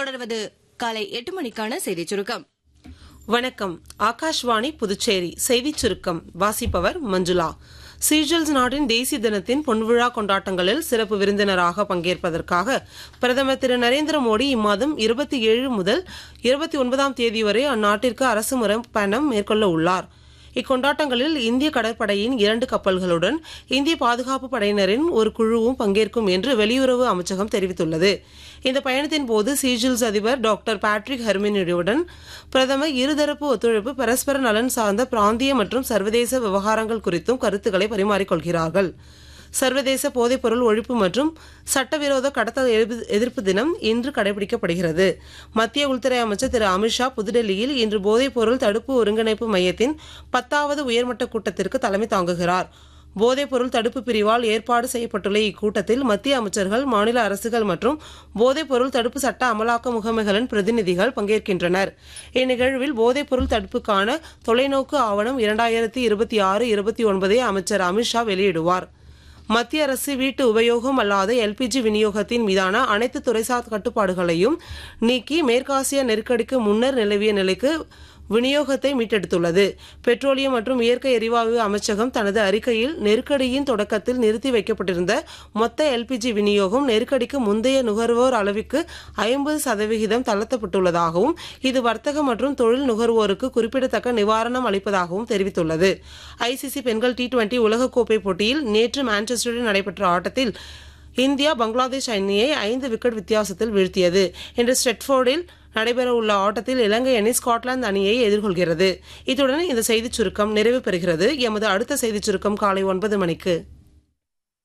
தொடர்வது காலை எட்டு மணிக்கான செய்திச் சுருக்கம் வணக்கம் ஆகாஷ்வாணி புதுச்சேரி செய்திச் சுருக்கம் வாசிப்பவர் மஞ்சுளா சீஜல்ஸ் நாட்டின் தேசிய தினத்தின் பொன்விழா கொண்டாட்டங்களில் சிறப்பு விருந்தினராக பங்கேற்பதற்காக பிரதமர் திரு நரேந்திர மோடி இம்மாதம் இருபத்தி ஏழு முதல் இருபத்தி ஒன்பதாம் தேதி வரை அந்நாட்டிற்கு அரசுமுறை பயணம் மேற்கொள்ள உள்ளார் இக்கொண்டாட்டங்களில் இந்திய கடற்படையின் இரண்டு கப்பல்களுடன் இந்திய பாதுகாப்பு படையினரின் ஒரு குழுவும் பங்கேற்கும் என்று வெளியுறவு அமைச்சகம் தெரிவித்துள்ளது இந்த பயணத்தின் போது சீஜில்ஸ் அதிபர் டாக்டர் பேட்ரிக் ஹெர்மினியுடன் பிரதமர் இருதரப்பு ஒத்துழைப்பு பரஸ்பர நலன் சார்ந்த பிராந்திய மற்றும் சர்வதேச விவகாரங்கள் குறித்தும் கருத்துக்களை பரிமாறிக்கொள்கிறார்கள் சர்வதேச போதைப்பொருள் ஒழிப்பு மற்றும் சட்டவிரோத கடத்தல் எதிர்ப்பு- எதிர்ப்பு தினம் இன்று கடைபிடிக்கப்படுகிறது மத்திய உள்துறை அமைச்சர் திரு அமித்ஷா புதுடெல்லியில் இன்று போதைப்பொருள் தடுப்பு ஒருங்கிணைப்பு மையத்தின் பத்தாவது உயர்மட்ட கூட்டத்திற்கு தலைமை தாங்குகிறார் போதைப்பொருள் தடுப்பு பிரிவால் ஏற்பாடு செய்யப்பட்டுள்ள இக்கூட்டத்தில் மத்திய அமைச்சர்கள் மாநில அரசுகள் மற்றும் போதைப்பொருள் தடுப்பு சட்ட அமலாக்க முகமைகளின் பிரதிநிதிகள் பங்கேற்கின்றனர் இந்நிகழ்வில் போதைப்பொருள் தடுப்புக்கான தொலைநோக்கு ஆவணம் இரண்டாயிரத்தி இருபத்தி ஆறு இருபத்தி ஒன்பதை அமைச்சர் அமித்ஷா வெளியிடுவார் மத்திய அரசு வீட்டு உபயோகம் அல்லாத எல்பிஜி விநியோகத்தின் மீதான அனைத்து துறைசார் கட்டுப்பாடுகளையும் நீக்கி மேற்காசிய நெருக்கடிக்கு முன்னர் நிலவிய நிலைக்கு விநியோகத்தை மீட்டெடுத்துள்ளது பெட்ரோலியம் மற்றும் இயற்கை எரிவாயு அமைச்சகம் தனது அறிக்கையில் நெருக்கடியின் தொடக்கத்தில் நிறுத்தி வைக்கப்பட்டிருந்த மொத்த எல்பிஜி விநியோகம் நெருக்கடிக்கு முந்தைய நுகர்வோர் அளவிற்கு ஐம்பது சதவிகிதம் தளர்த்தப்பட்டுள்ளதாகவும் இது வர்த்தக மற்றும் தொழில் நுகர்வோருக்கு குறிப்பிடத்தக்க நிவாரணம் அளிப்பதாகவும் தெரிவித்துள்ளது ஐசிசி பெண்கள் டி டுவெண்டி உலகக்கோப்பை போட்டியில் நேற்று மான்செஸ்டரில் நடைபெற்ற ஆட்டத்தில் இந்தியா பங்களாதேஷ் அணியை ஐந்து விக்கெட் வித்தியாசத்தில் வீழ்த்தியது இன்று ஸ்டெட்ஃபோர்டில் நடைபெறவுள்ள ஆட்டத்தில் இலங்கை அணி ஸ்காட்லாந்து அணியை எதிர்கொள்கிறது இத்துடன் இந்த செய்திச் சுருக்கம் நிறைவு பெறுகிறது எமது அடுத்த செய்திச் சுருக்கம் காலை ஒன்பது மணிக்கு